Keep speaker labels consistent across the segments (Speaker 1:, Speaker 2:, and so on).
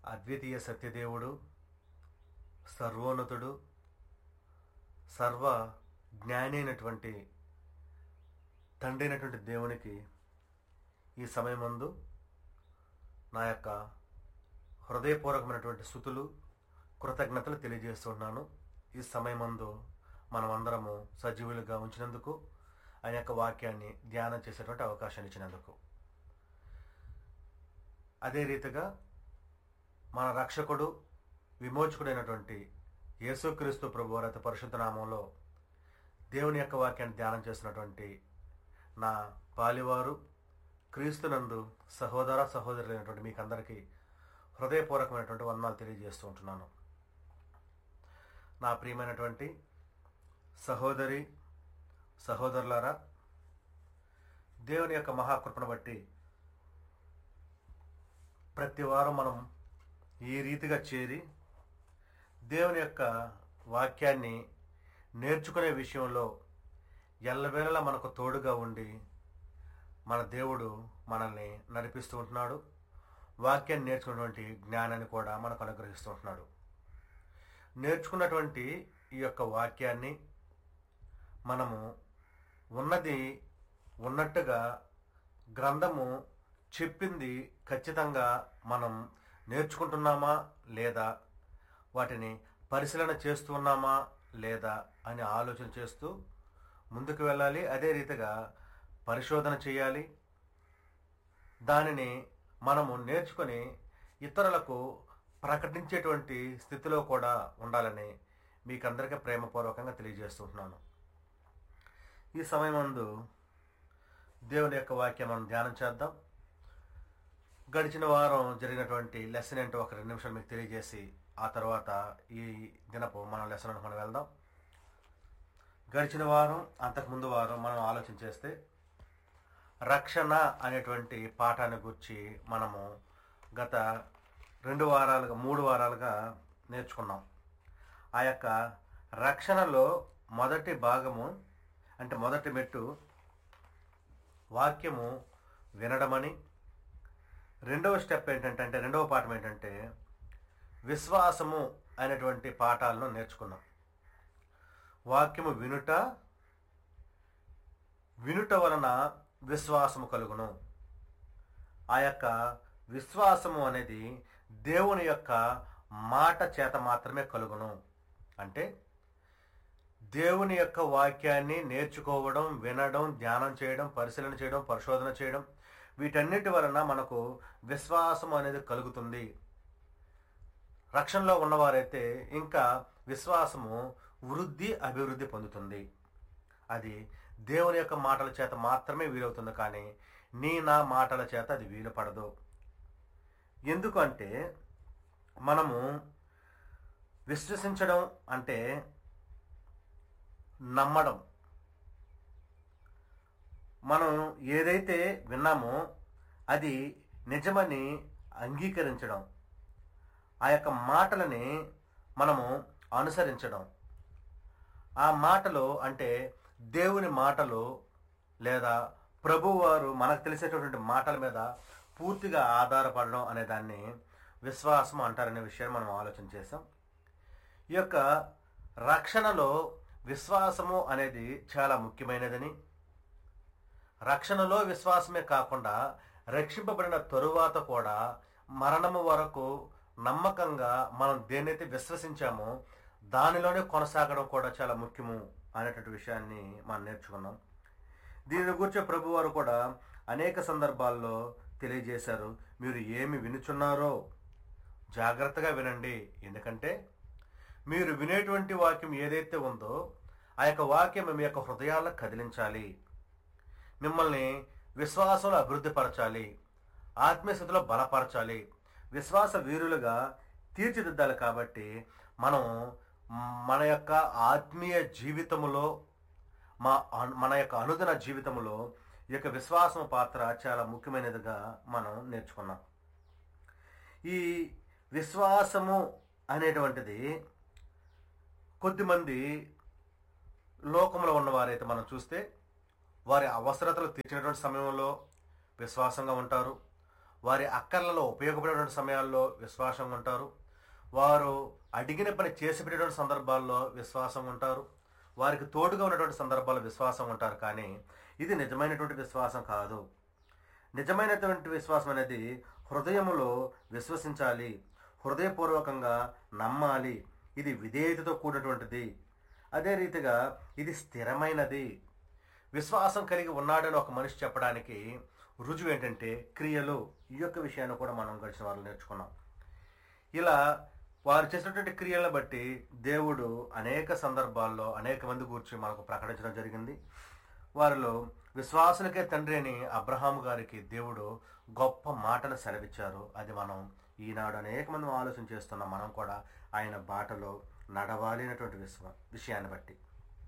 Speaker 1: అద్వితీయ సత్యదేవుడు సర్వోన్నతుడు సర్వ జ్ఞాని అయినటువంటి తండ్రి అయినటువంటి దేవునికి ఈ సమయమందు నా యొక్క హృదయపూర్వకమైనటువంటి స్థుతులు కృతజ్ఞతలు తెలియజేస్తున్నాను ఈ సమయమందు మనమందరము సజీవులుగా ఉంచినందుకు ఆయన యొక్క వాక్యాన్ని ధ్యానం చేసేటువంటి అవకాశాన్ని ఇచ్చినందుకు అదే రీతిగా మన రక్షకుడు విమోచకుడైనటువంటి యేసుక్రీస్తు ప్రభు వారి అతి పరిశుద్ధ నామంలో దేవుని యొక్క వాక్యాన్ని ధ్యానం చేస్తున్నటువంటి నా పాలివారు క్రీస్తునందు సహోదర సహోదరులైనటువంటి మీకు అందరికీ హృదయపూర్వకమైనటువంటి వందనాలు తెలియజేస్తూ ఉంటున్నాను నా ప్రియమైనటువంటి సహోదరి సహోదరులారా దేవుని యొక్క మహాకృపను బట్టి ప్రతి వారం మనం ఈ రీతిగా చేరి దేవుని యొక్క వాక్యాన్ని నేర్చుకునే విషయంలో ఎల్లవేళలా మనకు తోడుగా ఉండి మన దేవుడు మనల్ని నడిపిస్తూ ఉంటున్నాడు వాక్యాన్ని నేర్చుకున్నటువంటి జ్ఞానాన్ని కూడా మనకు అనుగ్రహిస్తూ ఉంటున్నాడు నేర్చుకున్నటువంటి ఈ యొక్క వాక్యాన్ని మనము ఉన్నది ఉన్నట్టుగా గ్రంథము చెప్పింది ఖచ్చితంగా మనం నేర్చుకుంటున్నామా లేదా వాటిని పరిశీలన చేస్తున్నామా లేదా అని ఆలోచన చేస్తూ ముందుకు వెళ్ళాలి అదే రీతిగా పరిశోధన చేయాలి దానిని మనము నేర్చుకొని ఇతరులకు ప్రకటించేటువంటి స్థితిలో కూడా ఉండాలని మీకందరికీ ప్రేమపూర్వకంగా తెలియజేస్తుంటున్నాను ఈ సమయమందు దేవుని యొక్క వాక్యం మనం ధ్యానం చేద్దాం గడిచిన వారం జరిగినటువంటి లెసన్ ఏంటో ఒక రెండు నిమిషాలు మీకు తెలియజేసి ఆ తర్వాత ఈ దినపు మన లెసన్ మనం వెళ్దాం గడిచిన వారం అంతకుముందు వారం మనం ఆలోచన చేస్తే రక్షణ అనేటువంటి పాఠాన్ని గురించి మనము గత రెండు వారాలుగా మూడు వారాలుగా నేర్చుకున్నాం ఆ యొక్క రక్షణలో మొదటి భాగము అంటే మొదటి మెట్టు వాక్యము వినడమని రెండవ స్టెప్ ఏంటంటే అంటే రెండవ పాఠం ఏంటంటే విశ్వాసము అనేటువంటి పాఠాలను నేర్చుకున్నాం వాక్యము వినుట వినుట వలన విశ్వాసము కలుగును ఆ యొక్క విశ్వాసము అనేది దేవుని యొక్క మాట చేత మాత్రమే కలుగును అంటే దేవుని యొక్క వాక్యాన్ని నేర్చుకోవడం వినడం ధ్యానం చేయడం పరిశీలన చేయడం పరిశోధన చేయడం వీటన్నిటి వలన మనకు విశ్వాసం అనేది కలుగుతుంది రక్షణలో ఉన్నవారైతే ఇంకా విశ్వాసము వృద్ధి అభివృద్ధి పొందుతుంది అది దేవుని యొక్క మాటల చేత మాత్రమే వీలవుతుంది కానీ నీ నా మాటల చేత అది వీలు పడదు ఎందుకంటే మనము విశ్వసించడం అంటే నమ్మడం మనం ఏదైతే విన్నామో అది నిజమని అంగీకరించడం ఆ యొక్క మాటలని మనము అనుసరించడం ఆ మాటలు అంటే దేవుని మాటలు లేదా ప్రభువారు మనకు తెలిసేటటువంటి మాటల మీద పూర్తిగా ఆధారపడడం అనే దాన్ని విశ్వాసం అంటారనే విషయాన్ని మనం ఆలోచన చేసాం ఈ యొక్క రక్షణలో విశ్వాసము అనేది చాలా ముఖ్యమైనదని రక్షణలో విశ్వాసమే కాకుండా రక్షింపబడిన తరువాత కూడా మరణము వరకు నమ్మకంగా మనం దేనైతే విశ్వసించామో దానిలోనే కొనసాగడం కూడా చాలా ముఖ్యము అనేటువంటి విషయాన్ని మనం నేర్చుకున్నాం దీని గురించి ప్రభువారు కూడా అనేక సందర్భాల్లో తెలియజేశారు మీరు ఏమి వినుచున్నారో జాగ్రత్తగా వినండి ఎందుకంటే మీరు వినేటువంటి వాక్యం ఏదైతే ఉందో ఆ యొక్క వాక్యం మీ యొక్క హృదయాల్లో కదిలించాలి మిమ్మల్ని విశ్వాసంలో అభివృద్ధిపరచాలి ఆత్మీయస్థితిలో బలపరచాలి విశ్వాస వీరులుగా తీర్చిదిద్దాలి కాబట్టి మనం మన యొక్క ఆత్మీయ జీవితములో మా అను- మన యొక్క అనుదిన జీవితంలో ఈ యొక్క విశ్వాసం పాత్ర చాలా ముఖ్యమైనదిగా మనం నేర్చుకున్నాం ఈ విశ్వాసము అనేటువంటిది కొద్దిమంది లోకంలో ఉన్నవారైతే మనం చూస్తే వారి అవసరతలు తీర్చినటువంటి సమయంలో విశ్వాసంగా ఉంటారు వారి అక్కర్లలో ఉపయోగపడేటువంటి సమయాల్లో విశ్వాసం ఉంటారు వారు అడిగిన పని చేసి పెట్టేటువంటి సందర్భాల్లో విశ్వాసం ఉంటారు వారికి తోడుగా ఉన్నటువంటి సందర్భాల్లో విశ్వాసం ఉంటారు కానీ ఇది నిజమైనటువంటి విశ్వాసం కాదు నిజమైనటువంటి విశ్వాసం అనేది హృదయములో విశ్వసించాలి హృదయపూర్వకంగా నమ్మాలి ఇది విధేయతతో కూడినటువంటిది అదే రీతిగా ఇది స్థిరమైనది విశ్వాసం కలిగి ఉన్నాడని ఒక మనిషి చెప్పడానికి రుజువు ఏంటంటే క్రియలు ఈ యొక్క విషయాన్ని కూడా మనం గడిచిన వాళ్ళు నేర్చుకున్నాం ఇలా వారు చేసినటువంటి క్రియలను బట్టి దేవుడు అనేక సందర్భాల్లో అనేక మంది గురించి మనకు ప్రకటించడం జరిగింది వారిలో విశ్వాసులకే తండ్రి అని అబ్రహాం గారికి దేవుడు గొప్ప మాటను సెలవిచ్చారు అది మనం ఈనాడు అనేక మంది ఆలోచన చేస్తున్నాం మనం కూడా ఆయన బాటలో నడవాలి అనేటువంటి విశ్వ విషయాన్ని బట్టి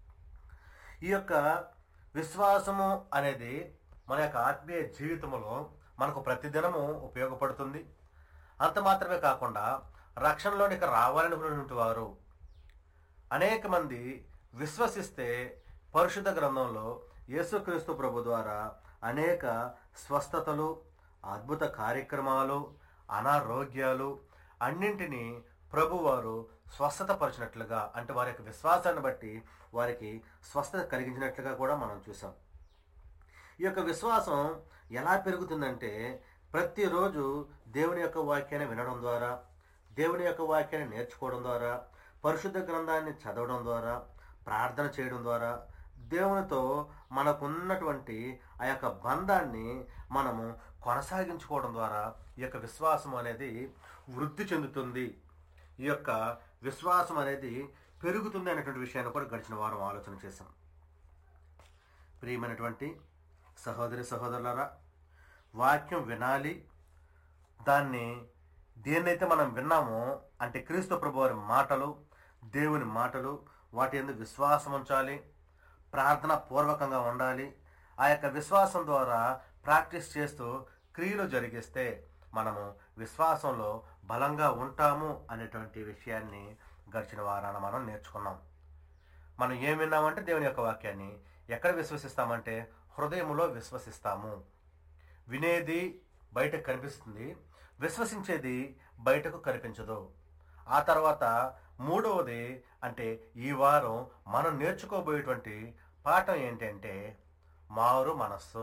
Speaker 1: ఈ యొక్క విశ్వాసము అనేది మన యొక్క ఆత్మీయ జీవితంలో మనకు ప్రతిదినము ఉపయోగపడుతుంది అంత మాత్రమే కాకుండా రక్షణలోనికి రావాలనుకున్నటువంటి వారు అనేక మంది విశ్వసిస్తే పరిశుద్ధ గ్రంథంలో యేసుక్రీస్తు ప్రభు ద్వారా అనేక స్వస్థతలు అద్భుత కార్యక్రమాలు అనారోగ్యాలు అన్నింటినీ ప్రభువారు స్వస్థత పరిచినట్లుగా అంటే వారి యొక్క విశ్వాసాన్ని బట్టి వారికి స్వస్థత కలిగించినట్లుగా కూడా మనం చూసాం ఈ యొక్క విశ్వాసం ఎలా పెరుగుతుందంటే ప్రతిరోజు దేవుని యొక్క వాక్యాన్ని వినడం ద్వారా దేవుని యొక్క వాక్యాన్ని నేర్చుకోవడం ద్వారా పరిశుద్ధ గ్రంథాన్ని చదవడం ద్వారా ప్రార్థన చేయడం ద్వారా దేవునితో మనకున్నటువంటి ఆ యొక్క బంధాన్ని మనము కొనసాగించుకోవడం ద్వారా ఈ యొక్క విశ్వాసం అనేది వృద్ధి చెందుతుంది ఈ యొక్క విశ్వాసం అనేది పెరుగుతుంది అనేటువంటి విషయాన్ని కూడా గడిచిన వారం ఆలోచన చేశాం ప్రియమైనటువంటి సహోదరి సహోదరులారా వాక్యం వినాలి దాన్ని దేన్నైతే మనం విన్నామో అంటే క్రీస్తు ప్రభు వారి మాటలు దేవుని మాటలు వాటి ఎందుకు విశ్వాసం ఉంచాలి ప్రార్థన పూర్వకంగా ఉండాలి ఆ యొక్క విశ్వాసం ద్వారా ప్రాక్టీస్ చేస్తూ క్రియలు జరిగిస్తే మనము విశ్వాసంలో బలంగా ఉంటాము అనేటువంటి విషయాన్ని గడిచిన వారాన మనం నేర్చుకున్నాం మనం ఏం విన్నామంటే దేవుని యొక్క వాక్యాన్ని ఎక్కడ విశ్వసిస్తామంటే హృదయములో విశ్వసిస్తాము వినేది బయటకు కనిపిస్తుంది విశ్వసించేది బయటకు కనిపించదు ఆ తర్వాత మూడవది అంటే ఈ వారం మనం నేర్చుకోబోయేటువంటి పాఠం ఏంటంటే మారు మనస్సు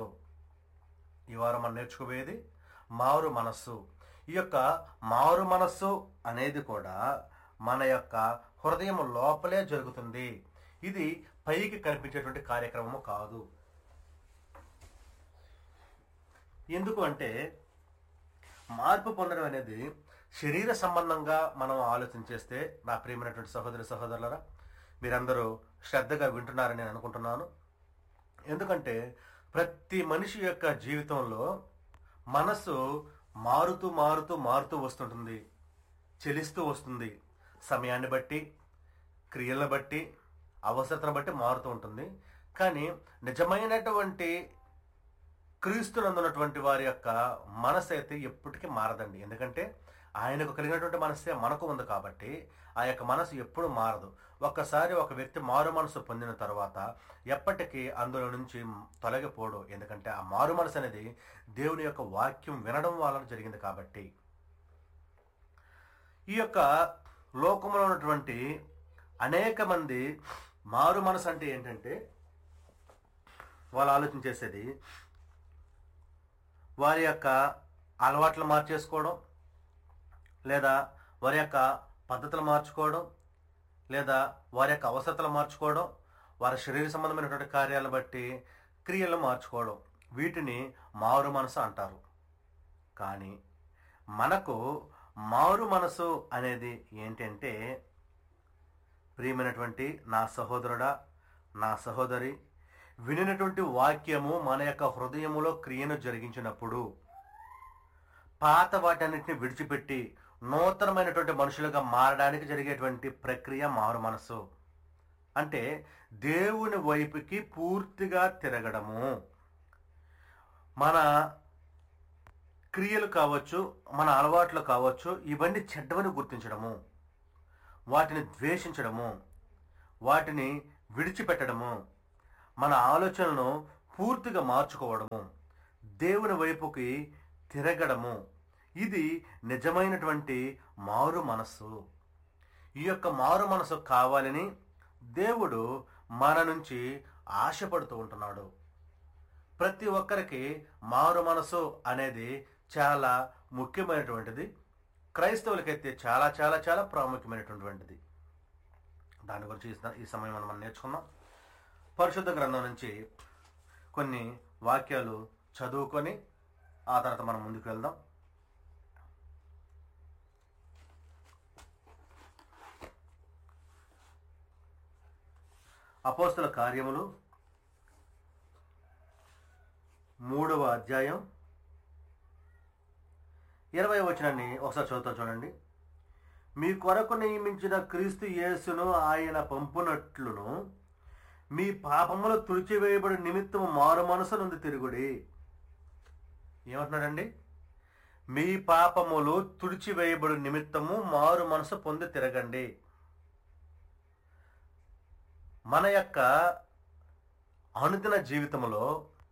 Speaker 1: ఈ వారం మనం నేర్చుకోబోయేది మారు మనస్సు ఈ యొక్క మారు మనస్సు అనేది కూడా మన యొక్క హృదయం లోపలే జరుగుతుంది ఇది పైకి కనిపించేటువంటి కార్యక్రమము కాదు ఎందుకు అంటే మార్పు పొందడం అనేది శరీర సంబంధంగా మనం ఆలోచన చేస్తే నా ప్రియమైనటువంటి సహోదరి సహోదరులరా మీరందరూ శ్రద్ధగా వింటున్నారని నేను అనుకుంటున్నాను ఎందుకంటే ప్రతి మనిషి యొక్క జీవితంలో మనసు మారుతూ మారుతూ మారుతూ వస్తుంటుంది చెలిస్తూ వస్తుంది సమయాన్ని బట్టి క్రియలను బట్టి అవసరతను బట్టి మారుతూ ఉంటుంది కానీ నిజమైనటువంటి క్రీస్తునందున్నటువంటి వారి యొక్క మనసు అయితే ఎప్పటికీ మారదండి ఎందుకంటే ఆయనకు కలిగినటువంటి మనసే మనకు ఉంది కాబట్టి ఆ యొక్క మనసు ఎప్పుడు మారదు ఒక్కసారి ఒక వ్యక్తి మారు మనసు పొందిన తర్వాత ఎప్పటికీ అందులో నుంచి తొలగిపోడు ఎందుకంటే ఆ మారు మనసు అనేది దేవుని యొక్క వాక్యం వినడం వలన జరిగింది కాబట్టి ఈ యొక్క లోకంలో ఉన్నటువంటి అనేక మంది మారు మనసు అంటే ఏంటంటే వాళ్ళు ఆలోచన చేసేది వారి యొక్క అలవాట్లు మార్చేసుకోవడం లేదా వారి యొక్క పద్ధతులు మార్చుకోవడం లేదా వారి యొక్క అవసరతలు మార్చుకోవడం వారి శరీర సంబంధమైనటువంటి కార్యాలను బట్టి క్రియలు మార్చుకోవడం వీటిని మారు మనసు అంటారు కానీ మనకు మారు మనసు అనేది ఏంటంటే ప్రియమైనటువంటి నా సహోదరుడా నా సహోదరి వినినటువంటి వాక్యము మన యొక్క హృదయములో క్రియను జరిగించినప్పుడు పాత వాటన్నిటిని విడిచిపెట్టి నూతనమైనటువంటి మనుషులుగా మారడానికి జరిగేటువంటి ప్రక్రియ మారు మనసు అంటే దేవుని వైపుకి పూర్తిగా తిరగడము మన క్రియలు కావచ్చు మన అలవాట్లు కావచ్చు ఇవన్నీ చెడ్డవని గుర్తించడము వాటిని ద్వేషించడము వాటిని విడిచిపెట్టడము మన ఆలోచనలను పూర్తిగా మార్చుకోవడము దేవుని వైపుకి తిరగడము ఇది నిజమైనటువంటి మారు మనస్సు ఈ యొక్క మారు మనసు కావాలని దేవుడు మన నుంచి ఆశపడుతూ ఉంటున్నాడు ప్రతి ఒక్కరికి మారు మనసు అనేది చాలా ముఖ్యమైనటువంటిది క్రైస్తవులకైతే చాలా చాలా చాలా ప్రాముఖ్యమైనటువంటిది దాని గురించి ఈ స- ఈ సమయం మనం నేర్చుకుందాం పరిశుద్ధ గ్రంథం నుంచి కొన్ని వాక్యాలు చదువుకొని ఆ తర్వాత మనం ముందుకు వెళ్దాం అపోస్తుల కార్యములు మూడవ అధ్యాయం ఇరవై వచనాన్ని ఒకసారి చదువుతా చూడండి మీ కొరకు నియమించిన క్రీస్తు యేసును ఆయన పంపునట్లును మీ పాపములు తుడిచివేయబడి నిమిత్తము మారు మనసు నుండి తిరుగుడి ఏమంటున్నాడండి మీ పాపములు తుడిచివేయబడి నిమిత్తము మారు మనసు పొంది తిరగండి మన యొక్క అనుదిన జీవితంలో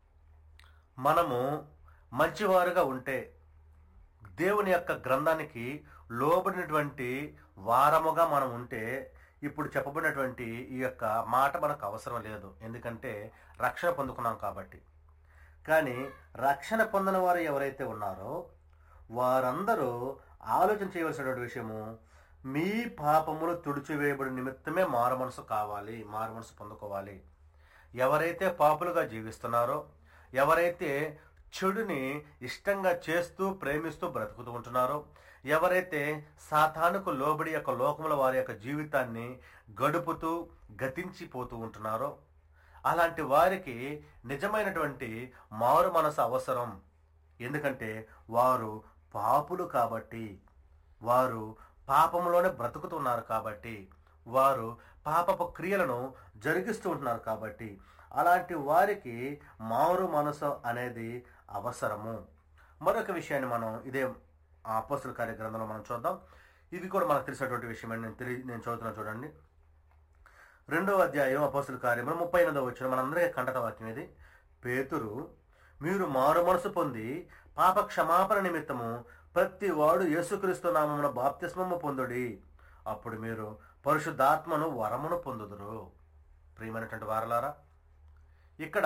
Speaker 1: మనము మంచివారుగా ఉంటే దేవుని యొక్క గ్రంథానికి లోబడినటువంటి వారముగా మనం ఉంటే ఇప్పుడు చెప్పబడినటువంటి ఈ యొక్క మాట మనకు అవసరం లేదు ఎందుకంటే రక్షణ పొందుకున్నాం కాబట్టి కానీ రక్షణ పొందిన వారు ఎవరైతే ఉన్నారో వారందరూ ఆలోచన చేయవలసినటువంటి విషయము మీ పాపములు తుడిచివేయబడి నిమిత్తమే మారు మనసు కావాలి మారు మనసు పొందుకోవాలి ఎవరైతే పాపులుగా జీవిస్తున్నారో ఎవరైతే చెడుని ఇష్టంగా చేస్తూ ప్రేమిస్తూ బ్రతుకుతూ ఉంటున్నారో ఎవరైతే సాతానుకు లోబడి యొక్క లోకముల వారి యొక్క జీవితాన్ని గడుపుతూ గతించిపోతూ ఉంటున్నారో అలాంటి వారికి నిజమైనటువంటి మారు మనసు అవసరం ఎందుకంటే వారు పాపులు కాబట్టి వారు పాపంలోనే బ్రతుకుతున్నారు కాబట్టి వారు పాపపు క్రియలను జరిగిస్తూ ఉంటున్నారు కాబట్టి అలాంటి వారికి మారు మనసు అనేది అవసరము మరొక విషయాన్ని మనం ఇదే అపోస్తుల కార్య గ్రంథంలో మనం చూద్దాం ఇది కూడా మనకు తెలిసినటువంటి విషయం నేను తెలియ నేను చదువుతున్నా చూడండి రెండవ అధ్యాయం అపోస్తుల కార్యములు ముప్పై ఎనిమిదవ వచ్చిన మనందరికీ కంటత వాక్యం ఇది పేతురు మీరు మారు మనసు పొంది పాప క్షమాపణ నిమిత్తము ప్రతి వాడు యేసుక్రీస్తు నామమున బాప్తిస్మము పొందుడి అప్పుడు మీరు పరిశుద్ధాత్మను వరమును పొందుదురు ప్రియమైనటువంటి వారలారా ఇక్కడ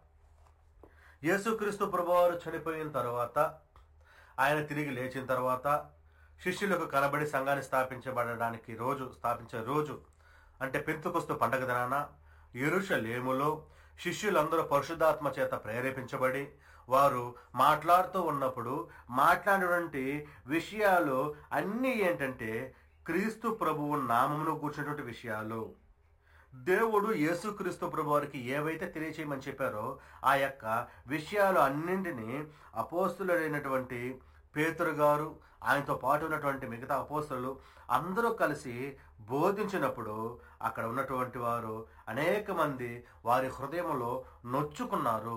Speaker 1: యేసుక్రీస్తు ప్రభువారు చనిపోయిన తర్వాత ఆయన తిరిగి లేచిన తర్వాత శిష్యులకు కనబడి సంఘాన్ని స్థాపించబడడానికి రోజు స్థాపించే రోజు అంటే పెంతుకొస్తు పండగ దినాన ఎరుషలేములో శిష్యులందరూ పరిశుద్ధాత్మ చేత ప్రేరేపించబడి వారు మాట్లాడుతూ ఉన్నప్పుడు మాట్లాడినటువంటి విషయాలు అన్నీ ఏంటంటే క్రీస్తు ప్రభువు నామమును కూర్చున్నటువంటి విషయాలు దేవుడు యేసుక్రీస్తు ప్రభు వారికి ఏవైతే తెలియచేయమని చెప్పారో ఆ యొక్క విషయాలు అన్నింటినీ అపోస్తులైనటువంటి పేతురు గారు ఆయనతో పాటు ఉన్నటువంటి మిగతా అపోస్తులు అందరూ కలిసి బోధించినప్పుడు అక్కడ ఉన్నటువంటి వారు అనేక మంది వారి హృదయంలో నొచ్చుకున్నారు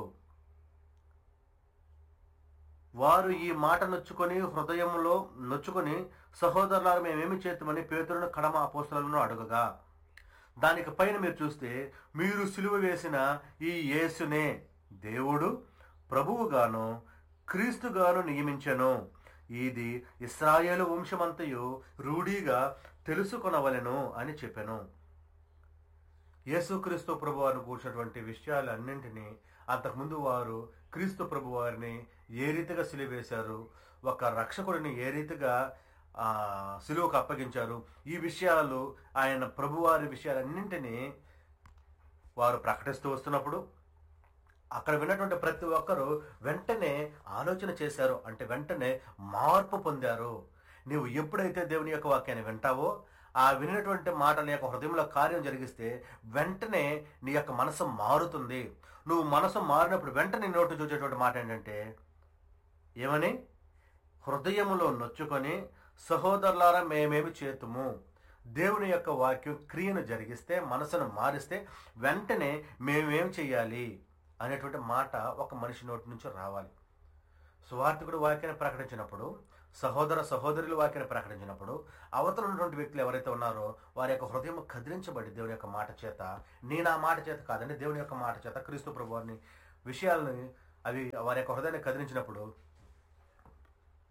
Speaker 1: వారు ఈ మాట నొచ్చుకొని హృదయంలో నొచ్చుకొని సహోదరులారు మేమేమి చేద్దామని పేతురును కడమ అపోస్తులను అడుగగా దానికి పైన మీరు చూస్తే మీరు సిలువ వేసిన ఈ యేసునే దేవుడు ప్రభువుగాను క్రీస్తుగాను నియమించెను ఇది ఇస్రాయేలు వంశమంతయు రూఢీగా తెలుసుకొనవలెను అని చెప్పాను యేసుక్రీస్తు ప్రభు వారిని కూర్చున్నటువంటి విషయాలన్నింటినీ అంతకుముందు వారు క్రీస్తు ప్రభు వారిని ఏ రీతిగా సిలువేశారు ఒక రక్షకుడిని ఏ రీతిగా ఆ, సిలువకు అప్పగించారు ఈ విషయాలు ఆయన ప్రభువారి విషయాలన్నింటినీ వారు ప్రకటిస్తూ వస్తున్నప్పుడు అక్కడ విన్నటువంటి ప్రతి ఒక్కరూ వెంటనే ఆలోచన చేశారు అంటే వెంటనే మార్పు పొందారు నీవు ఎప్పుడైతే దేవుని యొక్క వాక్యాన్ని వింటావో ఆ వినినటువంటి మాట నీ యొక్క హృదయంలో కార్యం జరిగిస్తే వెంటనే నీ యొక్క మనసు మారుతుంది నువ్వు మనసు మారినప్పుడు వెంటనే నోటు చూసేటువంటి మాట ఏంటంటే ఏమని హృదయములో నొచ్చుకొని సహోదరులారా మేమేమి చేతుము దేవుని యొక్క వాక్యం క్రియను జరిగిస్తే మనసును మారిస్తే వెంటనే మేమేం చెయ్యాలి అనేటువంటి మాట ఒక మనిషి నోటి నుంచి రావాలి సువార్థికుడు వాక్యాన్ని ప్రకటించినప్పుడు సహోదర సహోదరులు వాక్యాన్ని ప్రకటించినప్పుడు అవతల ఉన్నటువంటి వ్యక్తులు ఎవరైతే ఉన్నారో వారి యొక్క హృదయం కదిలించబడి దేవుని యొక్క మాట చేత నేను ఆ మాట చేత కాదండి దేవుని యొక్క మాట చేత క్రీస్తు ప్రభు వారిని విషయాలని అవి వారి యొక్క హృదయాన్ని కదిలించినప్పుడు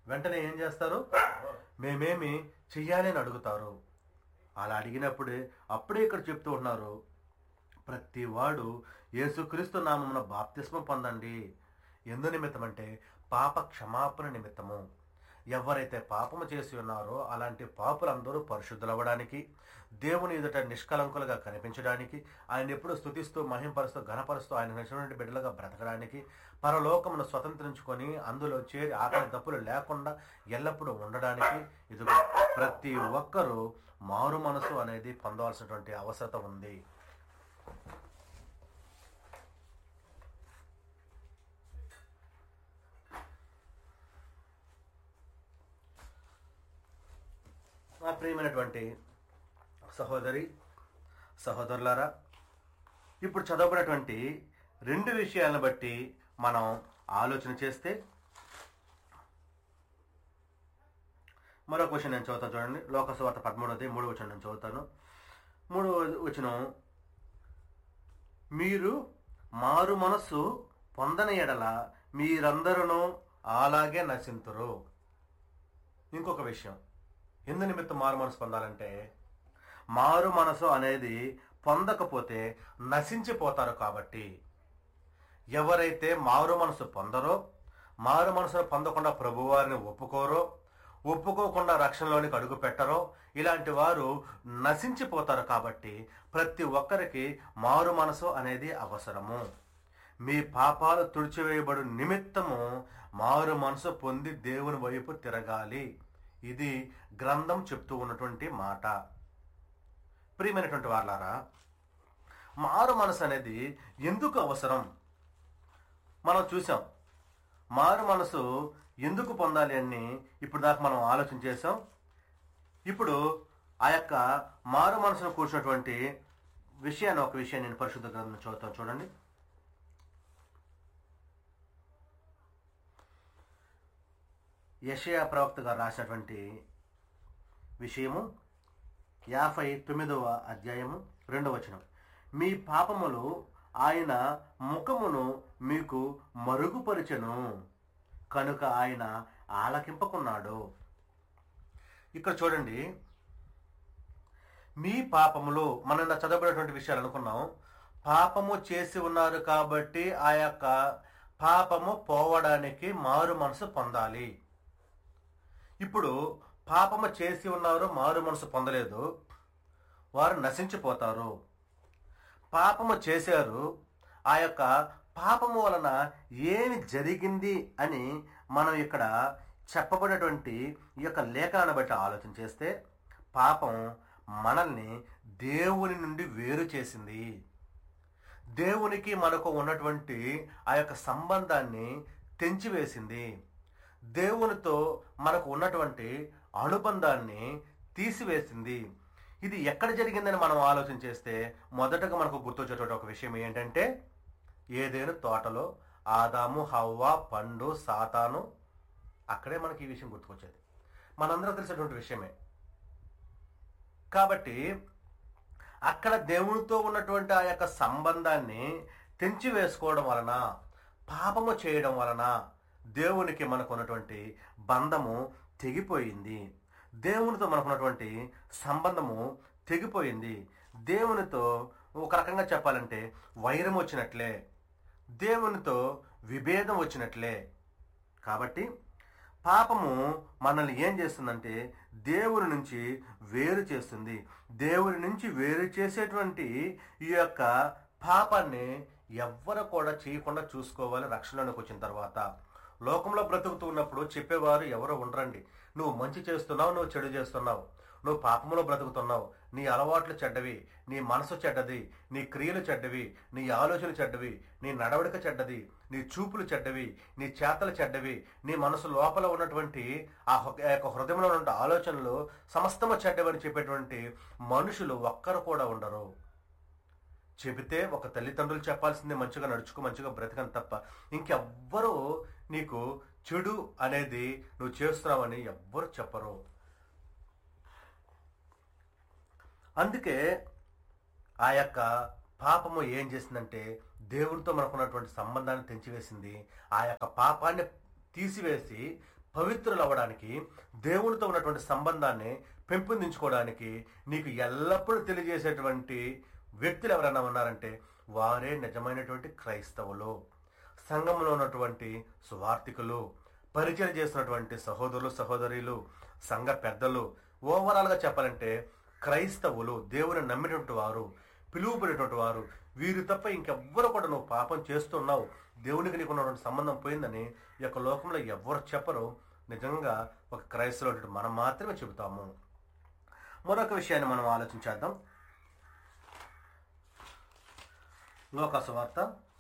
Speaker 1: వెంటనే ఏం చేస్తారు మేమేమి చెయ్యాలి అని అడుగుతారు అలా అడిగినప్పుడే అప్పుడే ఇక్కడ చెప్తూ ఉన్నారు ప్రతి వాడు యేసుక్రీస్తు నామమున బాప్తిస్మం పొందండి ఎందు నిమిత్తం అంటే పాప క్షమాపణ నిమిత్తము ఎవరైతే పాపము చేసి ఉన్నారో అలాంటి పాపులందరూ పరిశుద్ధులవ్వడానికి దేవుని ఎదుట నిష్కలంకులుగా కనిపించడానికి ఆయన ఎప్పుడు స్థుతిస్తూ మహింపరుస్తూ ఘనపరుస్తూ ఆయన నచ్చినటువంటి బిడ్డలుగా బ్రతకడానికి పరలోకమును స్వతంత్రించుకొని అందులో చేరి ఆకలి దప్పులు లేకుండా ఎల్లప్పుడూ ఉండడానికి ఇదిగో ప్రతి ఒక్కరూ మారు మనసు అనేది పొందవలసినటువంటి అవసరత ఉంది మా ప్రియమైనటువంటి సహోదరి సహోదరులారా ఇప్పుడు చదవబడినటువంటి రెండు విషయాలను బట్టి మనం ఆలోచన చేస్తే మరో క్వశ్చన్ నేను చదువుతాను చూడండి లోకసవార్త పదమూడవది మూడు వచ్చిన నేను చదువుతాను మూడు వచ్చిన మీరు మారు మనస్సు పొందని ఎడల మీరందరూ అలాగే నశింతురు ఇంకొక విషయం ఎందు నిమిత్తం మారు మనసు పొందాలంటే మారు మనసు అనేది పొందకపోతే నశించిపోతారు కాబట్టి ఎవరైతే మారు మనసు పొందరో మారు మనసును పొందకుండా ప్రభువారిని ఒప్పుకోరో ఒప్పుకోకుండా రక్షణలోనికి అడుగు పెట్టరో ఇలాంటి వారు నశించిపోతారు కాబట్టి ప్రతి ఒక్కరికి మారు మనసు అనేది అవసరము మీ పాపాలు తుడిచివేయబడు నిమిత్తము మారు మనసు పొంది దేవుని వైపు తిరగాలి ఇది గ్రంథం చెప్తూ ఉన్నటువంటి మాట ప్రియమైనటువంటి వాళ్ళారా మారు మనసు అనేది ఎందుకు అవసరం మనం చూసాం మారు మనసు ఎందుకు పొందాలి అని ఇప్పుడు దాకా మనం ఆలోచన చేసాం ఇప్పుడు ఆ యొక్క మారు మనసును కూర్చున్నటువంటి విషయాన్ని ఒక విషయాన్ని నేను పరిశుద్ధ గ్రంథం చదువుతాను చూడండి యషయా ప్రవక్త గారు రాసినటువంటి విషయము యాభై తొమ్మిదవ అధ్యాయము రెండవ వచనం మీ పాపములు ఆయన ముఖమును మీకు మరుగుపరిచెను కనుక ఆయన ఆలకింపకున్నాడు ఇక్కడ చూడండి మీ పాపములు మనం చదవబడినటువంటి విషయాలు అనుకున్నాం పాపము చేసి ఉన్నారు కాబట్టి ఆ యొక్క పాపము పోవడానికి మారు మనసు పొందాలి ఇప్పుడు పాపము చేసి ఉన్నారు మారు మనసు పొందలేదు వారు నశించిపోతారు పాపము చేశారు ఆ యొక్క పాపము వలన ఏమి జరిగింది అని మనం ఇక్కడ చెప్పబడినటువంటి ఈ యొక్క లేఖనాన్ని బట్టి ఆలోచన చేస్తే పాపం మనల్ని దేవుని నుండి వేరు చేసింది దేవునికి మనకు ఉన్నటువంటి ఆ యొక్క సంబంధాన్ని తెంచివేసింది దేవునితో మనకు ఉన్నటువంటి అనుబంధాన్ని తీసివేసింది ఇది ఎక్కడ జరిగిందని మనం ఆలోచన చేస్తే మొదటగా మనకు గుర్తొచ్చేటువంటి ఒక విషయం ఏంటంటే ఏదేను తోటలో ఆదాము హవ్వ పండు సాతాను అక్కడే మనకి ఈ విషయం గుర్తుకొచ్చేది మనందరం తెలిసినటువంటి విషయమే కాబట్టి అక్కడ దేవునితో ఉన్నటువంటి ఆ యొక్క సంబంధాన్ని తెంచి వేసుకోవడం వలన పాపము చేయడం వలన దేవునికి మనకు ఉన్నటువంటి బంధము తెగిపోయింది దేవునితో మనకున్నటువంటి సంబంధము తెగిపోయింది దేవునితో ఒక రకంగా చెప్పాలంటే వైరం వచ్చినట్లే దేవునితో విభేదం వచ్చినట్లే కాబట్టి పాపము మనల్ని ఏం చేస్తుందంటే దేవుని నుంచి వేరు చేస్తుంది దేవుని నుంచి వేరు చేసేటువంటి ఈ యొక్క పాపాన్ని ఎవ్వరు కూడా చేయకుండా చూసుకోవాలి రక్షణలోకి వచ్చిన తర్వాత లోకంలో బ్రతుకుతూ ఉన్నప్పుడు చెప్పేవారు ఎవరు ఉండరండి నువ్వు మంచి చేస్తున్నావు నువ్వు చెడు చేస్తున్నావు నువ్వు పాపంలో బ్రతుకుతున్నావు నీ అలవాట్లు చెడ్డవి నీ మనసు చెడ్డది నీ క్రియలు చెడ్డవి నీ ఆలోచన చెడ్డవి నీ నడవడిక చెడ్డది నీ చూపులు చెడ్డవి నీ చేతలు చెడ్డవి నీ మనసు లోపల ఉన్నటువంటి ఆ హృ- ఆ యొక్క హృదయంలో ఉన్న ఆలోచనలు సమస్తము చెడ్డవని చెప్పేటువంటి మనుషులు ఒక్కరు కూడా ఉండరు చెబితే ఒక తల్లిదండ్రులు చెప్పాల్సిందే మంచిగా నడుచుకో మంచిగా బ్రతకని తప్ప ఇంకెవ్వరూ నీకు చెడు అనేది నువ్వు చేస్తున్నావని ఎవ్వరు చెప్పరు అందుకే ఆ యొక్క పాపము ఏం చేసిందంటే దేవునితో మనకున్నటువంటి సంబంధాన్ని తెంచివేసింది ఆ యొక్క పాపాన్ని తీసివేసి పవిత్రులు అవ్వడానికి దేవునితో ఉన్నటువంటి సంబంధాన్ని పెంపొందించుకోవడానికి నీకు ఎల్లప్పుడూ తెలియజేసేటువంటి వ్యక్తులు ఎవరైనా ఉన్నారంటే వారే నిజమైనటువంటి క్రైస్తవులు సంఘంలో ఉన్నటువంటి సువార్థికులు పరిచయం చేస్తున్నటువంటి సహోదరులు సహోదరులు సంఘ పెద్దలు ఓవరాల్గా చెప్పాలంటే క్రైస్తవులు దేవుని నమ్మినటువంటి వారు పిలువబడినటువంటి వారు వీరు తప్ప ఇంకెవ్వరు కూడా నువ్వు పాపం చేస్తున్నావు దేవునికి నీకు ఉన్నటువంటి సంబంధం పోయిందని ఈ యొక్క లోకంలో ఎవ్వరు చెప్పరు నిజంగా ఒక క్రైస్తవుడు మనం మాత్రమే చెబుతాము మరొక విషయాన్ని మనం ఆలోచించేద్దాం లోకాసు వార్త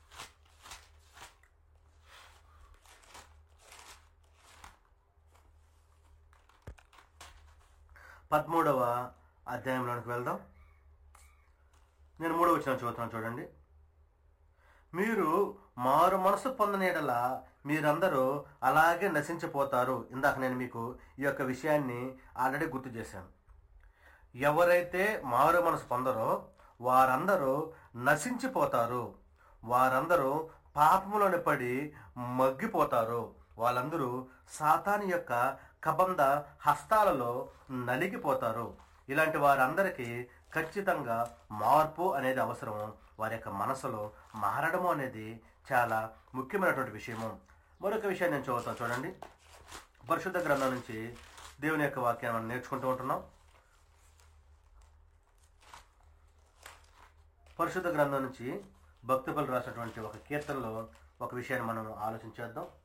Speaker 1: పదమూడవ అధ్యాయంలోనికి వెళ్దాం నేను మూడవ వచ్చిన చదువుతున్నాను చూడండి మీరు మారు మనసు పొందనేడల మీరందరూ అలాగే నశించిపోతారు ఇందాక నేను మీకు ఈ యొక్క విషయాన్ని ఆల్రెడీ గుర్తు చేశాను ఎవరైతే మారు మనసు పొందరో వారందరూ నశించిపోతారు వారందరూ పాపములోని పడి మగ్గిపోతారు వాళ్ళందరూ సాతాని యొక్క కబంధ హస్తాలలో నలిగిపోతారు ఇలాంటి వారందరికీ ఖచ్చితంగా మార్పు అనేది అవసరం వారి యొక్క మనసులో మారడము అనేది చాలా ముఖ్యమైనటువంటి విషయము మరొక విషయాన్ని నేను చదువుతాను చూడండి పరిశుద్ధ గ్రంథం నుంచి దేవుని యొక్క వాక్యాన్ని మనం నేర్చుకుంటూ ఉంటున్నాం పరిశుద్ధ గ్రంథం నుంచి భక్తులు రాసినటువంటి ఒక కీర్తనలో ఒక విషయాన్ని మనం ఆలోచించేద్దాం